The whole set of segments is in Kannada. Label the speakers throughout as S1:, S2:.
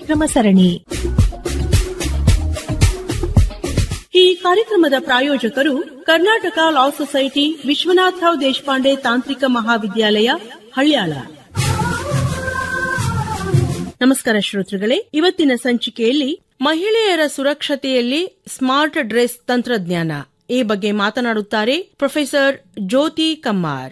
S1: ಕಾರ್ಯಕ್ರಮ ಸರಣಿ ಈ ಕಾರ್ಯಕ್ರಮದ ಪ್ರಾಯೋಜಕರು ಕರ್ನಾಟಕ ಲಾ ಸೊಸೈಟಿ ವಿಶ್ವನಾಥರಾವ್ ದೇಶಪಾಂಡೆ ತಾಂತ್ರಿಕ ಮಹಾವಿದ್ಯಾಲಯ ಹಳ್ಯಾಳ ನಮಸ್ಕಾರ ಶ್ರೋತೃಗಳೇ ಇವತ್ತಿನ ಸಂಚಿಕೆಯಲ್ಲಿ ಮಹಿಳೆಯರ ಸುರಕ್ಷತೆಯಲ್ಲಿ ಸ್ಮಾರ್ಟ್ ಡ್ರೆಸ್ ತಂತ್ರಜ್ಞಾನ ಈ ಬಗ್ಗೆ ಮಾತನಾಡುತ್ತಾರೆ ಪ್ರೊಫೆಸರ್ ಜ್ಯೋತಿ ಕಮ್ಮಾರ್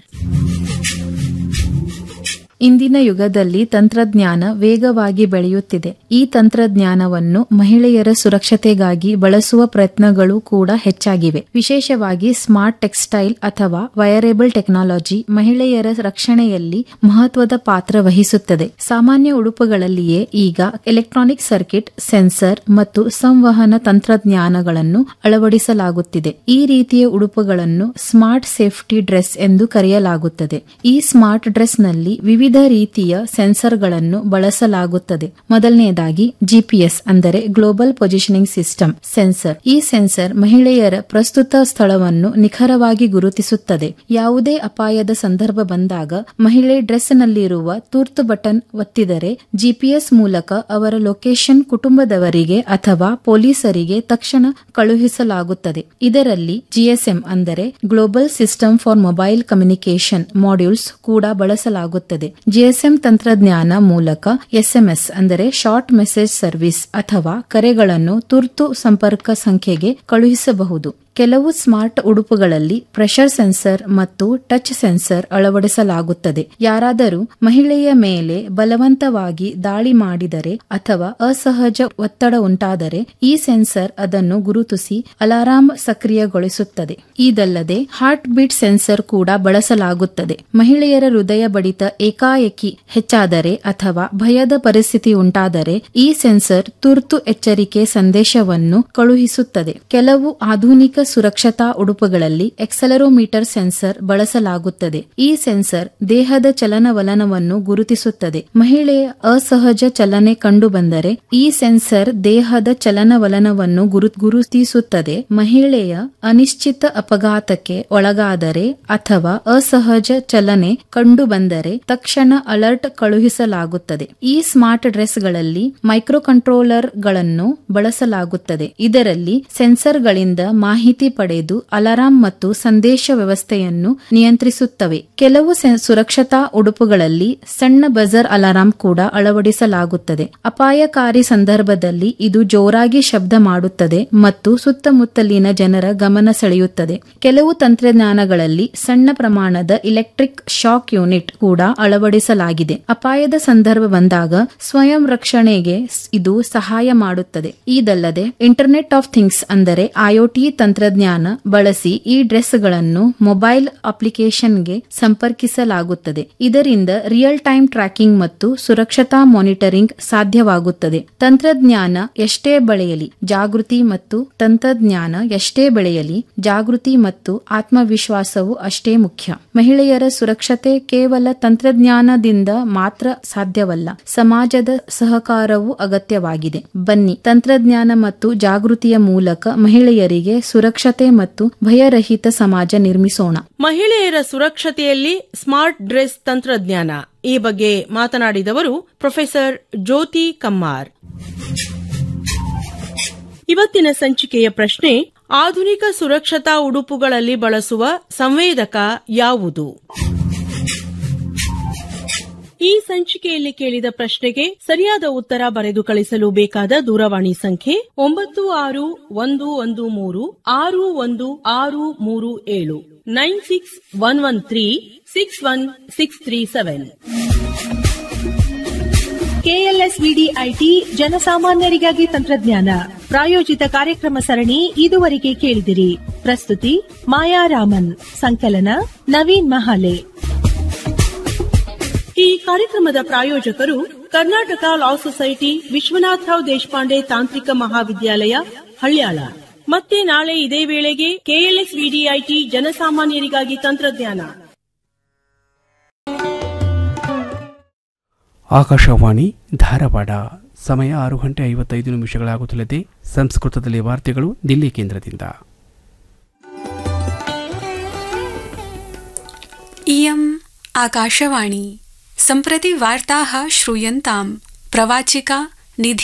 S2: ಇಂದಿನ ಯುಗದಲ್ಲಿ ತಂತ್ರಜ್ಞಾನ ವೇಗವಾಗಿ ಬೆಳೆಯುತ್ತಿದೆ ಈ ತಂತ್ರಜ್ಞಾನವನ್ನು ಮಹಿಳೆಯರ ಸುರಕ್ಷತೆಗಾಗಿ ಬಳಸುವ ಪ್ರಯತ್ನಗಳು ಕೂಡ ಹೆಚ್ಚಾಗಿವೆ ವಿಶೇಷವಾಗಿ ಸ್ಮಾರ್ಟ್ ಟೆಕ್ಸ್ಟೈಲ್ ಅಥವಾ ವಯರೇಬಲ್ ಟೆಕ್ನಾಲಜಿ ಮಹಿಳೆಯರ ರಕ್ಷಣೆಯಲ್ಲಿ ಮಹತ್ವದ ಪಾತ್ರ ವಹಿಸುತ್ತದೆ ಸಾಮಾನ್ಯ ಉಡುಪುಗಳಲ್ಲಿಯೇ ಈಗ ಎಲೆಕ್ಟ್ರಾನಿಕ್ ಸರ್ಕಿಟ್ ಸೆನ್ಸರ್ ಮತ್ತು ಸಂವಹನ ತಂತ್ರಜ್ಞಾನಗಳನ್ನು ಅಳವಡಿಸಲಾಗುತ್ತಿದೆ ಈ ರೀತಿಯ ಉಡುಪುಗಳನ್ನು ಸ್ಮಾರ್ಟ್ ಸೇಫ್ಟಿ ಡ್ರೆಸ್ ಎಂದು ಕರೆಯಲಾಗುತ್ತದೆ ಈ ಸ್ಮಾರ್ಟ್ ಡ್ರೆಸ್ನಲ್ಲಿ ವಿವಿಧ ರೀತಿಯ ಸೆನ್ಸರ್ಗಳನ್ನು ಬಳಸಲಾಗುತ್ತದೆ ಮೊದಲನೆಯದಾಗಿ ಜಿಪಿಎಸ್ ಅಂದರೆ ಗ್ಲೋಬಲ್ ಪೊಸಿಷನಿಂಗ್ ಸಿಸ್ಟಮ್ ಸೆನ್ಸರ್ ಈ ಸೆನ್ಸರ್ ಮಹಿಳೆಯರ ಪ್ರಸ್ತುತ ಸ್ಥಳವನ್ನು ನಿಖರವಾಗಿ ಗುರುತಿಸುತ್ತದೆ ಯಾವುದೇ ಅಪಾಯದ ಸಂದರ್ಭ ಬಂದಾಗ ಮಹಿಳೆ ಡ್ರೆಸ್ನಲ್ಲಿರುವ ತುರ್ತು ಬಟನ್ ಒತ್ತಿದರೆ ಜಿಪಿಎಸ್ ಮೂಲಕ ಅವರ ಲೊಕೇಶನ್ ಕುಟುಂಬದವರಿಗೆ ಅಥವಾ ಪೊಲೀಸರಿಗೆ ತಕ್ಷಣ ಕಳುಹಿಸಲಾಗುತ್ತದೆ ಇದರಲ್ಲಿ ಜಿಎಸ್ಎಂ ಅಂದರೆ global system for mobile communication modules ಕೂಡ ಬಳಸಲಾಗುತ್ತದೆ ಜಿಎಸ್ಎಂ ತಂತ್ರಜ್ಞಾನ ಮೂಲಕ ಎಸ್ಎಂಎಸ್ ಅಂದರೆ ಶಾರ್ಟ್ ಮೆಸೇಜ್ ಸರ್ವಿಸ್ ಅಥವಾ ಕರೆಗಳನ್ನು ತುರ್ತು ಸಂಪರ್ಕ ಸಂಖ್ಯೆಗೆ ಕಳುಹಿಸಬಹುದು ಕೆಲವು ಸ್ಮಾರ್ಟ್ ಉಡುಪುಗಳಲ್ಲಿ ಪ್ರೆಷರ್ ಸೆನ್ಸರ್ ಮತ್ತು ಟಚ್ ಸೆನ್ಸರ್ ಅಳವಡಿಸಲಾಗುತ್ತದೆ ಯಾರಾದರೂ ಮಹಿಳೆಯ ಮೇಲೆ ಬಲವಂತವಾಗಿ ದಾಳಿ ಮಾಡಿದರೆ ಅಥವಾ ಅಸಹಜ ಒತ್ತಡ ಉಂಟಾದರೆ ಈ ಸೆನ್ಸರ್ ಅದನ್ನು ಗುರುತಿಸಿ ಅಲಾರಾಂ ಸಕ್ರಿಯಗೊಳಿಸುತ್ತದೆ ಇದಲ್ಲದೆ ಹಾರ್ಟ್ ಬೀಟ್ ಸೆನ್ಸರ್ ಕೂಡ ಬಳಸಲಾಗುತ್ತದೆ ಮಹಿಳೆಯರ ಹೃದಯ ಬಡಿತ ಏಕಾಏಕಿ ಹೆಚ್ಚಾದರೆ ಅಥವಾ ಭಯದ ಪರಿಸ್ಥಿತಿ ಉಂಟಾದರೆ ಈ ಸೆನ್ಸರ್ ತುರ್ತು ಎಚ್ಚರಿಕೆ ಸಂದೇಶವನ್ನು ಕಳುಹಿಸುತ್ತದೆ ಕೆಲವು ಆಧುನಿಕ ಸುರಕ್ಷತಾ ಉಡುಪುಗಳಲ್ಲಿ ಎಕ್ಸಲರೋಮೀಟರ್ ಸೆನ್ಸರ್ ಬಳಸಲಾಗುತ್ತದೆ ಈ ಸೆನ್ಸರ್ ದೇಹದ ಚಲನವಲನವನ್ನು ಗುರುತಿಸುತ್ತದೆ ಮಹಿಳೆಯ ಅಸಹಜ ಚಲನೆ ಕಂಡುಬಂದರೆ ಈ ಸೆನ್ಸರ್ ದೇಹದ ಚಲನವಲನವನ್ನು ಗುರುತಿಸುತ್ತದೆ ಮಹಿಳೆಯ ಅನಿಶ್ಚಿತ ಅಪಘಾತಕ್ಕೆ ಒಳಗಾದರೆ ಅಥವಾ ಅಸಹಜ ಚಲನೆ ಕಂಡುಬಂದರೆ ತಕ್ಷಣ ಅಲರ್ಟ್ ಕಳುಹಿಸಲಾಗುತ್ತದೆ ಈ ಸ್ಮಾರ್ಟ್ ಡ್ರೆಸ್ಗಳಲ್ಲಿ ಮೈಕ್ರೋ ಕಂಟ್ರೋಲರ್ ಗಳನ್ನು ಬಳಸಲಾಗುತ್ತದೆ ಇದರಲ್ಲಿ ಸೆನ್ಸರ್ಗಳಿಂದ ಮಾಹಿತಿ ಪಡೆದು ಅಲಾರಾಂ ಮತ್ತು ಸಂದೇಶ ವ್ಯವಸ್ಥೆಯನ್ನು ನಿಯಂತ್ರಿಸುತ್ತವೆ ಕೆಲವು ಸುರಕ್ಷತಾ ಉಡುಪುಗಳಲ್ಲಿ ಸಣ್ಣ ಬಜರ್ ಅಲಾರಾಂ ಕೂಡ ಅಳವಡಿಸಲಾಗುತ್ತದೆ ಅಪಾಯಕಾರಿ ಸಂದರ್ಭದಲ್ಲಿ ಇದು ಜೋರಾಗಿ ಶಬ್ದ ಮಾಡುತ್ತದೆ ಮತ್ತು ಸುತ್ತಮುತ್ತಲಿನ ಜನರ ಗಮನ ಸೆಳೆಯುತ್ತದೆ ಕೆಲವು ತಂತ್ರಜ್ಞಾನಗಳಲ್ಲಿ ಸಣ್ಣ ಪ್ರಮಾಣದ ಇಲೆಕ್ಟ್ರಿಕ್ ಶಾಕ್ ಯೂನಿಟ್ ಕೂಡ ಅಳವಡಿಸಲಾಗಿದೆ ಅಪಾಯದ ಸಂದರ್ಭ ಬಂದಾಗ ಸ್ವಯಂ ರಕ್ಷಣೆಗೆ ಇದು ಸಹಾಯ ಮಾಡುತ್ತದೆ ಇದಲ್ಲದೆ ಇಂಟರ್ನೆಟ್ ಆಫ್ ಥಿಂಗ್ಸ್ ಅಂದರೆ ಐಒಟಿ ತಂತ್ರಜ್ಞಾನ ಬಳಸಿ ಈ ಡ್ರೆಸ್ಗಳನ್ನು ಮೊಬೈಲ್ ಅಪ್ಲಿಕೇಶನ್ಗೆ ಸಂಪರ್ಕಿಸಲಾಗುತ್ತದೆ ಇದರಿಂದ ರಿಯಲ್ ಟೈಮ್ ಟ್ರ್ಯಾಕಿಂಗ್ ಮತ್ತು ಸುರಕ್ಷತಾ ಮಾನಿಟರಿಂಗ್ ಸಾಧ್ಯವಾಗುತ್ತದೆ ತಂತ್ರಜ್ಞಾನ ಎಷ್ಟೇ ಬೆಳೆಯಲಿ ಜಾಗೃತಿ ಮತ್ತು ತಂತ್ರಜ್ಞಾನ ಎಷ್ಟೇ ಬೆಳೆಯಲಿ ಜಾಗೃತಿ ಮತ್ತು ಆತ್ಮವಿಶ್ವಾಸವು ಅಷ್ಟೇ ಮುಖ್ಯ ಮಹಿಳೆಯರ ಸುರಕ್ಷತೆ ಕೇವಲ ತಂತ್ರಜ್ಞಾನದಿಂದ ಮಾತ್ರ ಸಾಧ್ಯವಲ್ಲ ಸಮಾಜದ ಸಹಕಾರವು ಅಗತ್ಯವಾಗಿದೆ ಬನ್ನಿ ತಂತ್ರಜ್ಞಾನ ಮತ್ತು ಜಾಗೃತಿಯ ಮೂಲಕ ಮಹಿಳೆಯರಿಗೆ ಸುರಕ್ಷತೆ ಮತ್ತು ಭಯರಹಿತ ಸಮಾಜ ನಿರ್ಮಿಸೋಣ
S1: ಮಹಿಳೆಯರ ಸುರಕ್ಷತೆಯಲ್ಲಿ ಸ್ಮಾರ್ಟ್ ಡ್ರೆಸ್ ತಂತ್ರಜ್ಞಾನ ಈ ಬಗ್ಗೆ ಮಾತನಾಡಿದವರು ಪ್ರೊಫೆಸರ್ ಜ್ಯೋತಿ ಕಮ್ಮಾರ್ ಇವತ್ತಿನ ಸಂಚಿಕೆಯ ಪ್ರಶ್ನೆ ಆಧುನಿಕ ಸುರಕ್ಷತಾ ಉಡುಪುಗಳಲ್ಲಿ ಬಳಸುವ ಸಂವೇದಕ ಯಾವುದು ಈ ಸಂಚಿಕೆಯಲ್ಲಿ ಕೇಳಿದ ಪ್ರಶ್ನೆಗೆ ಸರಿಯಾದ ಉತ್ತರ ಬರೆದು ಕಳಿಸಲು ಬೇಕಾದ ದೂರವಾಣಿ ಸಂಖ್ಯೆ ಒಂಬತ್ತು ಆರು ಒಂದು ಒಂದು ಮೂರು ಆರು ಒಂದು ಆರು ಮೂರು ಏಳು nine six one one three six one six three seven
S3: KLS VDIT ಜನಸಾಮಾನ್ಯರಿಗಾಗಿ ತಂತ್ರಜ್ಞಾನ ಪ್ರಾಯೋಜಿತ ಕಾರ್ಯಕ್ರಮ ಸರಣಿ ಇದುವರೆಗೆ ಕೇಳಿದಿರಿ ಪ್ರಸ್ತುತಿ ಮಾಯಾ ರಾಮನ್ ಸಂಕಲನ ನವೀನ್ ಮಹಾಲೆ
S1: ಈ ಕಾರ್ಯಕ್ರಮದ ಪ್ರಾಯೋಜಕರು ಕರ್ನಾಟಕ ಲಾ ಸೊಸೈಟಿ ವಿಶ್ವನಾಥರಾವ್ ದೇಶಪಾಂಡೆ ತಾಂತ್ರಿಕ ಮಹಾವಿದ್ಯಾಲಯ ಹಳ್ಯಾಳ ಮತ್ತೆ ನಾಳೆ ಇದೇ ವೇಳೆಗೆ ಕೆಎಲ್ಎಸ್ ವಿಡಿಐಟಿ ಜನಸಾಮಾನ್ಯರಿಗಾಗಿ ತಂತ್ರಜ್ಞಾನ
S4: ಆಕಾಶವಾಣಿ ಧಾರವಾಡ ಸಮಯ ಆರು ಗಂಟೆ ಐವತ್ತೈದು ನಿಮಿಷಗಳಾಗುತ್ತಲಿದೆ ಸಂಸ್ಕೃತದಲ್ಲಿ ವಾರ್ತೆಗಳು ದಿಲ್ಲಿ ಕೇಂದ್ರದಿಂದ
S5: इयम् आकाशवाणी सम्प्रति वार्ताः श्रूयन्ताम् प्रवाचिका निधि